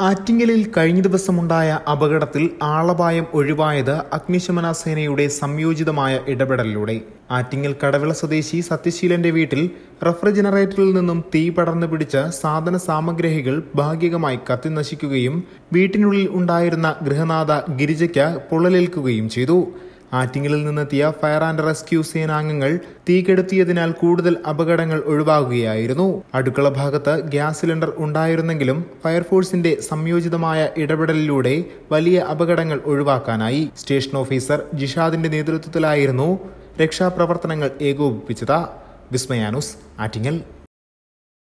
ആറ്റിങ്ങലിൽ കഴിഞ്ഞ ദിവസമുണ്ടായ അപകടത്തിൽ ആളപായം ഒഴിവായത് അഗ്നിശമന സേനയുടെ സംയോജിതമായ ഇടപെടലിലൂടെ ആറ്റിങ്ങൽ കടവിള സ്വദേശി സത്യശീലന്റെ വീട്ടിൽ റെഫ്രിജറേറ്ററിൽ നിന്നും തീ പടർന്നു പിടിച്ച സാധന സാമഗ്രികൾ ഭാഗികമായി കത്തിനശിക്കുകയും വീട്ടിനുള്ളിൽ ഉണ്ടായിരുന്ന ഗൃഹനാഥ ഗിരിജയ്ക്ക് പൊള്ളലേൽക്കുകയും ചെയ്തു ആറ്റിങ്ങലിൽ നിന്നെത്തിയ ഫയർ ആൻഡ് റെസ്ക്യൂ സേനാംഗങ്ങൾ തീ കെടുത്തിയതിനാൽ കൂടുതൽ അപകടങ്ങൾ ഒഴിവാകുകയായിരുന്നു അടുക്കള ഭാഗത്ത് ഗ്യാസ് സിലിണ്ടർ ഉണ്ടായിരുന്നെങ്കിലും ഫയർഫോഴ്സിന്റെ സംയോജിതമായ ഇടപെടലിലൂടെ വലിയ അപകടങ്ങൾ ഒഴിവാക്കാനായി സ്റ്റേഷൻ ഓഫീസർ ജിഷാദിന്റെ നേതൃത്വത്തിലായിരുന്നു രക്ഷാപ്രവർത്തനങ്ങൾ ഏകോപിപ്പിച്ചത് വിസ്മയാനുസ് ആറ്റിങ്ങൽ